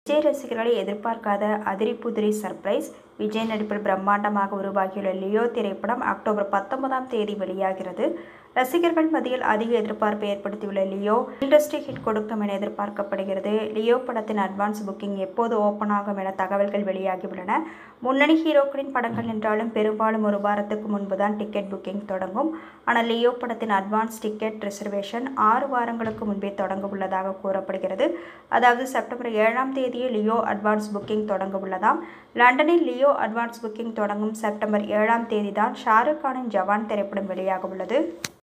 விஜய் ரசிகர்களை எதிர்பார்க்காத அதிரி புதிரி சர்ப்ரைஸ் விஜய் நடிப்பில் பிரம்மாண்டமாக உருவாகியுள்ள லியோ திரைப்படம் அக்டோபர் பத்தொன்பதாம் தேதி வெளியாகிறது ரசிகர்கள் மத்தியில் அதிக எதிர்பார்ப்பை ஏற்படுத்தியுள்ள லியோ இண்டஸ்ட்ரி ஹிட் கொடுக்கும் என எதிர்பார்க்கப்படுகிறது லியோ படத்தின் அட்வான்ஸ் புக்கிங் எப்போது ஓப்பன் ஆகும் என தகவல்கள் வெளியாகியுள்ளன முன்னணி ஹீரோக்களின் படங்கள் என்றாலும் பெரும்பாலும் ஒரு வாரத்துக்கு முன்புதான் டிக்கெட் புக்கிங் தொடங்கும் ஆனால் லியோ படத்தின் அட்வான்ஸ் டிக்கெட் ரிசர்வேஷன் ஆறு வாரங்களுக்கு முன்பே தொடங்க உள்ளதாக கூறப்படுகிறது அதாவது செப்டம்பர் ஏழாம் தேதியே லியோ அட்வான்ஸ் புக்கிங் தொடங்க உள்ளதாம் லண்டனில் லியோ அட்வான்ஸ் புக்கிங் தொடங்கும் செப்டம்பர் ஏழாம் தேதி தான் ஷாருக் கானின் ஜவான் திரைப்படம் வெளியாக உள்ளது